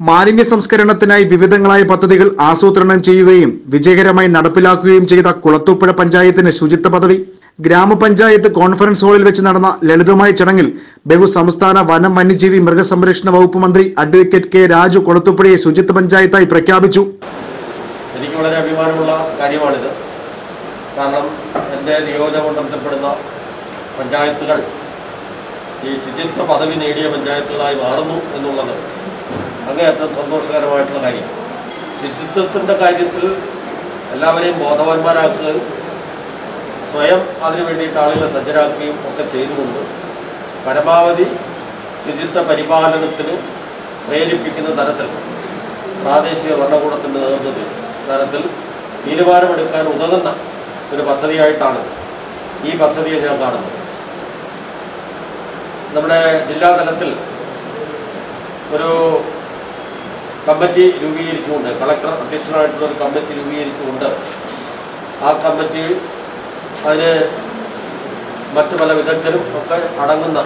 മാലിന്യ സംസ്കരണത്തിനായി വിവിധങ്ങളായ പദ്ധതികൾ ആസൂത്രണം ചെയ്യുകയും വിജയകരമായി നടപ്പിലാക്കുകയും ചെയ്ത കുളത്തൂപ്പുഴ പഞ്ചായത്തിന് ശുചിത്വ പദവി ഗ്രാമപഞ്ചായത്ത് കോൺഫറൻസ് ഹാളിൽ വെച്ച് നടന്ന ലളിതമായ ചടങ്ങിൽ ബഹു സംസ്ഥാന വനം വന്യജീവി മൃഗസംരക്ഷണ വകുപ്പ് മന്ത്രി അഡ്വക്കേറ്റ് കെ രാജു കുളത്തൂപ്പുഴയെ ശുചിത്വ പഞ്ചായത്തായി പ്രഖ്യാപിച്ചു എനിക്ക് വളരെ അഭിമാനമുള്ള കാര്യമാണിത് കാരണം എൻ്റെ നിയോജകമണ്ഡലത്തിൽപ്പെടുന്ന പഞ്ചായത്തുകൾ ഈ ശുചിത്വ പദവി നേടിയ പഞ്ചായത്തുകളായി മാറുന്നു എന്നുള്ളത് അങ്ങേയറ്റം സന്തോഷകരമായിട്ടുള്ള കാര്യം ശുചിത്വത്തിൻ്റെ കാര്യത്തിൽ എല്ലാവരെയും ബോധവാന്മാരാക്കുകയും സ്വയം അതിനു വേണ്ടിയിട്ട് ആളുകളെ സജ്ജരാക്കുകയും ഒക്കെ ചെയ്തുകൊണ്ട് പരമാവധി ശുചിത്വ പരിപാലനത്തിന് പ്രേരിപ്പിക്കുന്ന തരത്തിൽ പ്രാദേശിക ഭരണകൂടത്തിൻ്റെ നേതൃത്വത്തിൽ തരത്തിൽ തീരുമാനമെടുക്കാൻ ഉതകുന്ന ഒരു പദ്ധതിയായിട്ടാണ് ഈ പദ്ധതിയെ ഞാൻ കാണുന്നത് നമ്മുടെ ജില്ലാ തലത്തിൽ ഒരു കമ്മിറ്റി രൂപീകരിച്ചുകൊണ്ട് കളക്ടർ അധ്യക്ഷനായിട്ടുള്ള ഒരു കമ്മിറ്റി രൂപീകരിച്ചുകൊണ്ട് ആ കമ്മിറ്റി അതിന് മറ്റു പല വിദഗ്ധരും ഒക്കെ അടങ്ങുന്ന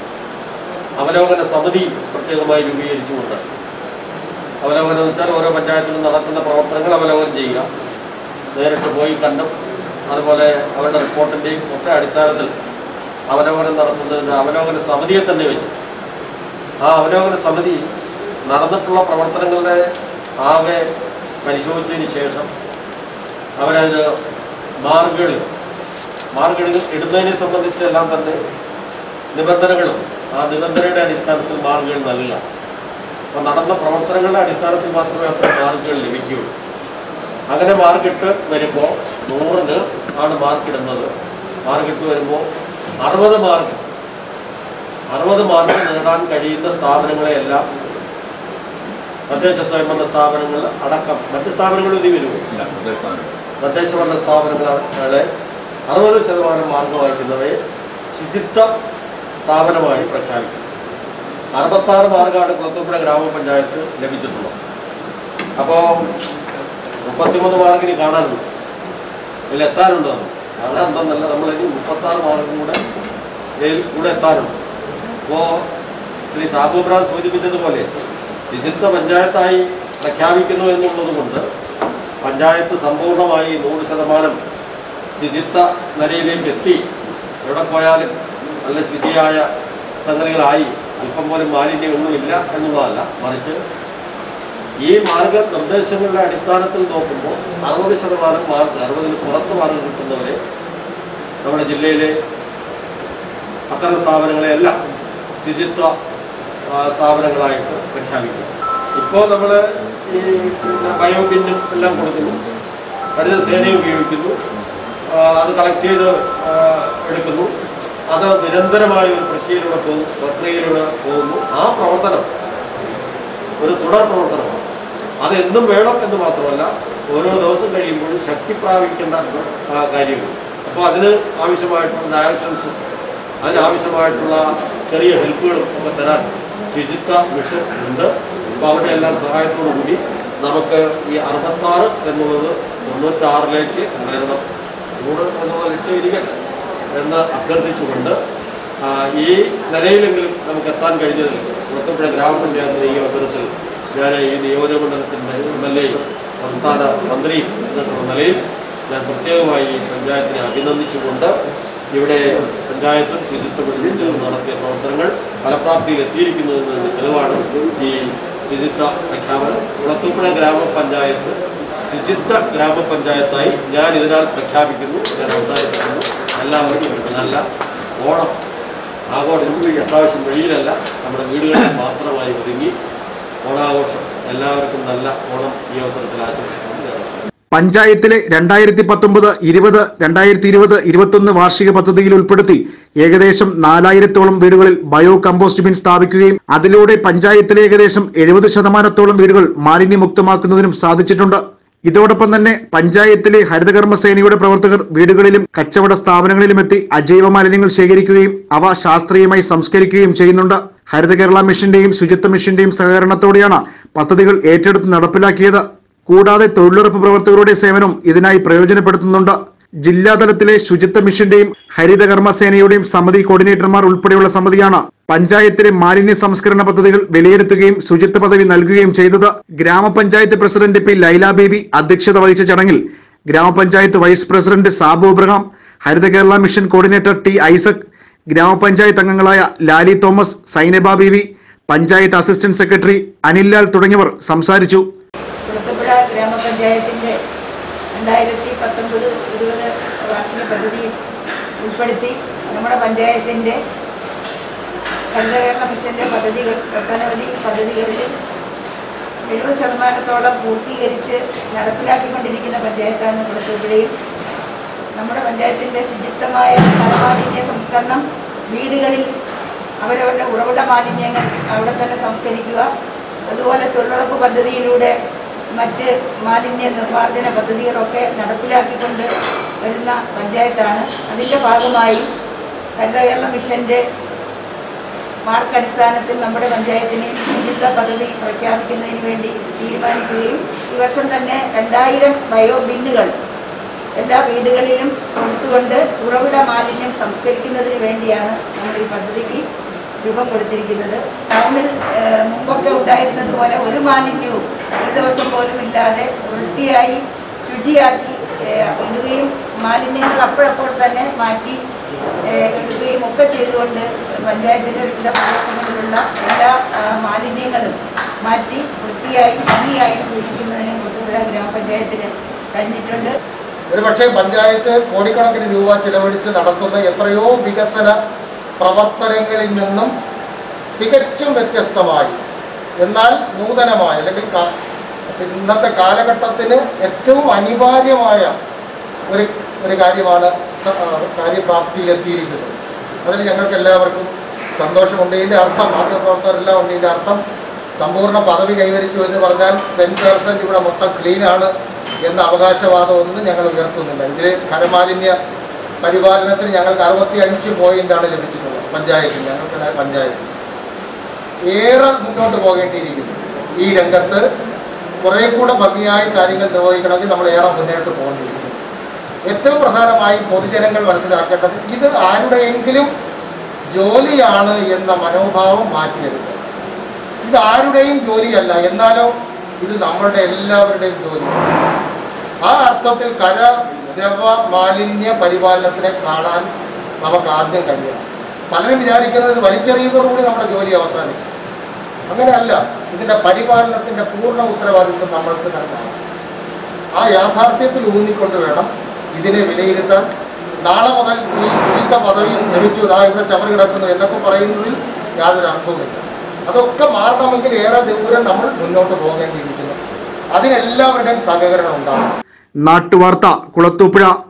അവലോകന സമിതി പ്രത്യേകമായി രൂപീകരിച്ചുകൊണ്ട് അവലോകനം എന്ന് വെച്ചാൽ ഓരോ പഞ്ചായത്തിലും നടക്കുന്ന പ്രവർത്തനങ്ങൾ അവലോകനം ചെയ്യുക നേരിട്ട് പോയി കണ്ടും അതുപോലെ അവരുടെ റിപ്പോർട്ടിൻ്റെയും ഒക്കെ അടിസ്ഥാനത്തിൽ അവലോകനം നടത്തുന്നതിന് അവലോകന സമിതിയെ തന്നെ വെച്ച് ആ അവലോകന സമിതി നടന്നിട്ടുള്ള പ്രവർത്തനങ്ങളുടെ ആകെ പരിശോധിച്ചതിന് ശേഷം അവരതിന് മാർഗുകൾ മാർഗുകൾ ഇടുന്നതിനെ സംബന്ധിച്ചെല്ലാം തന്നെ നിബന്ധനകളും ആ നിബന്ധനയുടെ അടിസ്ഥാനത്തിൽ മാർഗുകൾ നൽകുക അപ്പോൾ നടന്ന പ്രവർത്തനങ്ങളുടെ അടിസ്ഥാനത്തിൽ മാത്രമേ അത്തരം മാർക്കുകൾ ലഭിക്കുകയുള്ളൂ അങ്ങനെ മാർക്കിട്ട് വരുമ്പോൾ നൂറിന് ആണ് മാർക്കിടുന്നത് മാർക്കിട്ട് വരുമ്പോൾ അറുപത് മാർക്ക് അറുപത് മാർക്ക് നേടാൻ കഴിയുന്ന സ്ഥാപനങ്ങളെയെല്ലാം തദ്ദേശ സ്വയംഭരണ സ്ഥാപനങ്ങൾ അടക്കം മറ്റ് സ്ഥാപനങ്ങളും ഇതിൽ വരുമോ തദ്ദേശ ഭരണ സ്ഥാപനങ്ങളെ അറുപത് ശതമാനം മാർക്ക് വായിക്കുന്നവയെ ശുചിത്വ സ്ഥാപനമായി പ്രഖ്യാപിക്കും അറുപത്താറ് മാർക്കാണ് കുളത്തൂപ്പുഴ ഗ്രാമപഞ്ചായത്ത് ലഭിച്ചിട്ടുള്ളത് അപ്പോൾ മുപ്പത്തിമൂന്ന് മാർക്കിന് കാണാനുണ്ട് ഇതിൽ എത്താനുണ്ടോ കാണാനുണ്ടെന്നല്ല നമ്മളിനി മുപ്പത്താറ് മാർക്കും കൂടെ ഇതിൽ കൂടെ എത്താനുണ്ട് അപ്പോൾ ശ്രീ സാബുബ്രാൻ സൂചിപ്പിച്ചതുപോലെ ശുചിത്വ പഞ്ചായത്തായി പ്രഖ്യാപിക്കുന്നു എന്നുള്ളത് കൊണ്ട് പഞ്ചായത്ത് സമ്പൂർണ്ണമായി നൂറ് ശതമാനം ശുചിത്വ നിലയിലേക്ക് എത്തി എവിടെ പോയാലും നല്ല ശുചിയായ സംഗതികളായി അല്പം പോലും മാലിന്യമൊന്നുമില്ല എന്നുള്ളതല്ല മറിച്ച് ഈ മാർഗനിർദ്ദേശങ്ങളുടെ അടിസ്ഥാനത്തിൽ നോക്കുമ്പോൾ അറുപത് ശതമാനം മാർക്ക് അറുപതിന് പുറത്ത് മാർക്ക് കിട്ടുന്നവരെ നമ്മുടെ ജില്ലയിലെ അത്തരം സ്ഥാപനങ്ങളെയെല്ലാം ശുചിത്വ ആ, സ്ഥാപനങ്ങളായിട്ട് പ്രഖ്യാപിക്കും ഇപ്പോൾ നമ്മൾ ഈ പിന്നെ ബയോബിന്നും എല്ലാം കൊടുക്കുന്നു ഹരിത സേനയെ ഉപയോഗിക്കുന്നു ആ, അത് കളക്ട് ചെയ്ത് ആ, എടുക്കുന്നു അത് നിരന്തരമായ ഒരു പ്രക്രിയയിലൂടെ പോകുന്നു പ്രക്രിയയിലൂടെ പോകുന്നു ആ പ്രവർത്തനം ഒരു തുടർ പ്രവർത്തനമാണ് അത് എന്നും വേണം എന്ന് മാത്രമല്ല ഓരോ ദിവസം കഴിയുമ്പോഴും ശക്തി പ്രാപിക്കേണ്ട ആ, കാര്യങ്ങൾ അപ്പോൾ അതിന് ആവശ്യമായിട്ടുള്ള ഡയറക്ഷൻസ് അതിനാവശ്യമായിട്ടുള്ള ചെറിയ ഹെൽപ്പുകളും ഒക്കെ തരാൻ ശുചിത്വ മിഷൻ ഉണ്ട് അപ്പോൾ അവരുടെ എല്ലാം സഹായത്തോടു കൂടി നമുക്ക് ഈ അറുപത്താറ് എന്നുള്ളത് തൊണ്ണൂറ്റാറിലേക്ക് ഉയരണം നൂറ് എന്നുള്ള ലക്ഷ്യം ഇരിക്കട്ടെ എന്ന് അഭ്യർത്ഥിച്ചുകൊണ്ട് ആ, ഈ നിലയിലെങ്കിലും നമുക്ക് എത്താൻ കഴിഞ്ഞതിൽ കുളത്തപ്പുഴ ഗ്രാമപഞ്ചായത്തിന്റെ ഈ അവസരത്തിൽ ഞാൻ ഈ നിയോജകമണ്ഡലത്തിൻ്റെ എം എൽ എയും സംസ്ഥാന മന്ത്രിയും എന്നുള്ള നിലയിൽ ഞാൻ പ്രത്യേകമായി ഈ പഞ്ചായത്തിനെ അഭിനന്ദിച്ചുകൊണ്ട് ഇവിടെ പഞ്ചായത്തും ശുചിത്വ മിഷനും ചേർന്ന് നടത്തിയ പ്രവർത്തനങ്ങൾ ഫലപ്രാപ്തിയിൽ എത്തിയിരിക്കുന്നു എന്നതിന് തെളിവാണ് ഈ ശുചിത്വ പ്രഖ്യാപനം കുളത്തൂപ്പുഴ ഗ്രാമപഞ്ചായത്ത് ശുചിത്വ ഗ്രാമപഞ്ചായത്തായി ഞാൻ ഇതിനാൽ പ്രഖ്യാപിക്കുന്നു ഞാൻ അവസാനിപ്പിക്കുന്നു എല്ലാവർക്കും ഒരു നല്ല ഓണം ആഘോഷം അത്യാവശ്യം വെളിയിലല്ല നമ്മുടെ വീടുകളിൽ മാത്രമായി ഒതുങ്ങി ഓണാഘോഷം എല്ലാവർക്കും നല്ല ഓണം ഈ അവസരത്തിൽ ആശംസിക്കുന്നു ഞാൻ അവസാനിപ്പിക്കുന്നു. പഞ്ചായത്തിലെ രണ്ടായിരത്തി പത്തൊമ്പത് ഇരുപത് രണ്ടായിരത്തി ഇരുപത് ഇരുപത്തൊന്ന് വാർഷിക പദ്ധതിയിൽ ഉൾപ്പെടുത്തി ഏകദേശം നാലായിരത്തോളം വീടുകളിൽ ബയോ കമ്പോസ്റ്റ് ബിൻ സ്ഥാപിക്കുകയും അതിലൂടെ പഞ്ചായത്തിലെ ഏകദേശം എഴുപത് ശതമാനത്തോളം വീടുകൾ മാലിന്യമുക്തമാക്കുന്നതിനും സാധിച്ചിട്ടുണ്ട് ഇതോടൊപ്പം തന്നെ പഞ്ചായത്തിലെ ഹരിതകർമ്മ സേനയുടെ പ്രവർത്തകർ വീടുകളിലും കച്ചവട സ്ഥാപനങ്ങളിലും എത്തി അജൈവ മാലിന്യങ്ങൾ ശേഖരിക്കുകയും അവ ശാസ്ത്രീയമായി സംസ്കരിക്കുകയും ചെയ്യുന്നുണ്ട് ഹരിത കേരള മിഷന്റെയും ശുചിത്വ മിഷന്റെയും സഹകരണത്തോടെയാണ് പദ്ധതികൾ ഏറ്റെടുത്ത് നടപ്പിലാക്കിയത് കൂടാതെ തൊഴിലുറപ്പ് പ്രവർത്തകരുടെ സേവനം ഇതിനായി പ്രയോജനപ്പെടുത്തുന്നുണ്ട് ജില്ലാതലത്തിലെ ശുചിത്വ മിഷന്റെയും ഹരിതകർമ്മ സേനയുടെയും സമിതി കോർഡിനേറ്റർമാർ ഉൾപ്പെടെയുള്ള സമിതിയാണ് പഞ്ചായത്തിലെ മാലിന്യ സംസ്കരണ പദ്ധതികൾ വിലയിരുത്തുകയും ശുചിത്വ പദവി നൽകുകയും ചെയ്തത് ഗ്രാമപഞ്ചായത്ത് പ്രസിഡന്റ് പി ലൈല ബേബി അധ്യക്ഷത വഹിച്ച ചടങ്ങിൽ ഗ്രാമപഞ്ചായത്ത് vice president Sabu Abraham Haritha Kerala mission coordinator T Isaac ഗ്രാമപഞ്ചായത്ത് അംഗങ്ങളായ ലാലി തോമസ് സൈനബ ബീവി പഞ്ചായത്ത് അസിസ്റ്റന്റ് സെക്രട്ടറി അനിൽലാൽ തുടങ്ങിയവർ സംസാരിച്ചു കുളത്തപ്പുഴ ഗ്രാമപഞ്ചായത്തിൻ്റെ രണ്ടായിരത്തി പത്തൊമ്പത് ഇരുപത് വാർഷിക പദ്ധതി ഉൾപ്പെടുത്തി നമ്മുടെ പഞ്ചായത്തിൻ്റെ ഹരിതകേരള മിഷൻ്റെ പദ്ധതികൾ ഒട്ടനവധി പദ്ധതികളിൽ എഴുപത് ശതമാനത്തോളം പൂർത്തീകരിച്ച് നടപ്പിലാക്കിക്കൊണ്ടിരിക്കുന്ന പഞ്ചായത്താണ് കുളത്തൂപ്പുഴയും നമ്മുടെ പഞ്ചായത്തിൻ്റെ ശുചിത്വമായ മലമാലിന്യ സംസ്കരണം വീടുകളിൽ അവരവരുടെ ഉറവിട മാലിന്യങ്ങൾ അവിടെ തന്നെ സംസ്കരിക്കുക അതുപോലെ തൊഴിലുറപ്പ് പദ്ധതിയിലൂടെ മറ്റ് മാലിന്യ നിർമ്മാർജ്ജന പദ്ധതികളൊക്കെ നടപ്പിലാക്കിക്കൊണ്ട് വരുന്ന പഞ്ചായത്താണ് അതിൻ്റെ ഭാഗമായി ഹരിത കേരള മിഷൻ്റെ മാർക്ക് അടിസ്ഥാനത്തിൽ നമ്മുടെ പഞ്ചായത്തിന് ശുചിത്വ പദവി പ്രഖ്യാപിക്കുന്നതിന് വേണ്ടി തീരുമാനിക്കുകയും ഈ വർഷം തന്നെ രണ്ടായിരം ബയോ ബിന്നുകൾ എല്ലാ വീടുകളിലും കൊടുത്തുകൊണ്ട് ഉറവിട മാലിന്യം സംസ്കരിക്കുന്നതിന് വേണ്ടിയാണ് നമ്മൾ ഈ പദ്ധതിക്ക് രൂപം കൊടുത്തിരിക്കുന്നത് ടൗണിൽ ഏഹ്, മുമ്പൊക്കെ ഉണ്ടായിരുന്നത് പോലെ ഒരു മാലിന്യവും ഒരു ദിവസം പോലും ഇല്ലാതെ വൃത്തിയായി ശുചിയാക്കി ഏഹ്, ഇടുകയും മാലിന്യങ്ങൾ അപ്പോഴപ്പോൾ തന്നെ മാറ്റി ഏഹ്, ഇടുകയും ഒക്കെ ചെയ്തുകൊണ്ട് പഞ്ചായത്തിൻ്റെ വിവിധ പ്രദേശങ്ങളിലുള്ള എല്ലാ ആ, മാലിന്യങ്ങളും മാറ്റി വൃത്തിയായി ഭംഗിയായി സൂക്ഷിക്കുന്നതിന് മുത്തുപുഴ ഗ്രാമപഞ്ചായത്തിന് കഴിഞ്ഞിട്ടുണ്ട് ഒരു പക്ഷേ പഞ്ചായത്ത് കോടിക്കണക്കിന് രൂപ ചിലവഴിച്ച് നടത്തുന്ന എത്രയോ വികസന പ്രവർത്തനങ്ങളിൽ നിന്നും തികച്ചും വ്യത്യസ്തമായി എന്നാൽ നൂതനമായ അല്ലെങ്കിൽ കാ- ഇന്നത്തെ കാലഘട്ടത്തിന് ഏറ്റവും അനിവാര്യമായ ഒരു ഒരു കാര്യമാണ് സ- ആ, കാര്യപ്രാപ്തിയിലെത്തിയിരിക്കുന്നത് അതിൽ ഞങ്ങൾക്ക് എല്ലാവർക്കും സന്തോഷമുണ്ട് ഇതിൻ്റെ അർത്ഥം മാധ്യമപ്രവർത്തകരെല്ലാം ഉണ്ട് ഇതിൻ്റെ അർത്ഥം സമ്പൂർണ്ണ പദവി കൈവരിച്ചു എന്ന് പറഞ്ഞാൽ സെൻറ്റ് പേഴ്സൻ്റ് ഇവിടെ മൊത്തം ക്ലീനാണ് എന്ന അവകാശവാദമൊന്നും ഞങ്ങൾ ഉയർത്തുന്നില്ല ഇതിൽ ഖരമാലിന്യ പരിപാലനത്തിന് ഞങ്ങൾക്ക് അറുപത്തി അഞ്ച് പോയിൻ്റാണ് ലഭിച്ചിട്ടുള്ളത് പഞ്ചായത്തിൽ ഞങ്ങൾക്ക് പഞ്ചായത്തിൽ ഏറെ മുന്നോട്ട് പോകേണ്ടിയിരിക്കുന്നു ഈ രംഗത്ത് കുറേ കൂടെ ഭംഗിയായി കാര്യങ്ങൾ നിർവഹിക്കണമെങ്കിൽ നമ്മൾ ഏറെ മുന്നോട്ട് പോകേണ്ടിയിരിക്കുന്നു ഏറ്റവും പ്രധാനമായി പൊതുജനങ്ങൾ മനസ്സിലാക്കേണ്ടത് ഇത് ആരുടെയെങ്കിലും ജോലിയാണ് എന്ന മനോഭാവം മാറ്റിയെടുക്കുക ഇത് ആരുടെയും ജോലിയല്ല എന്നാലോ ഇത് നമ്മളുടെ എല്ലാവരുടെയും ജോലിയാണ് ആ അർത്ഥത്തിൽ കര ദ്രവ മാലിന്യ പരിപാലനത്തിനെ കാണാൻ നമുക്ക് ആദ്യം കഴിയണം പലരും വിചാരിക്കുന്നത് ഇത് വലിച്ചെറിയുന്നതോടുകൂടി നമ്മുടെ ജോലി അവസാനിച്ചു അങ്ങനെയല്ല ഇതിൻ്റെ പരിപാലനത്തിൻ്റെ പൂർണ്ണ ഉത്തരവാദിത്വം നമ്മൾക്ക് തന്നെയാണ് ആ യാഥാർത്ഥ്യത്തിൽ ഊന്നിക്കൊണ്ട് വേണം ഇതിനെ വിലയിരുത്താൻ നാളെ മുതൽ ഈ ശുചിത്വ പദവി ലഭിച്ചു ഇതാ ഇവിടെ ചവറ് കിടക്കുന്നു എന്നൊക്കെ പറയുന്നതിൽ യാതൊരു അർത്ഥവുമില്ല അതൊക്കെ മാറണമെങ്കിൽ ഏറെ ദൂരം നമ്മൾ മുന്നോട്ട് പോകേണ്ടിയിരിക്കുന്നു അതിനെല്ലാവരുടെയും സഹകരണം ഉണ്ടാകും നാട്ടുവാർത്ത കുളത്തൂപ്പുഴ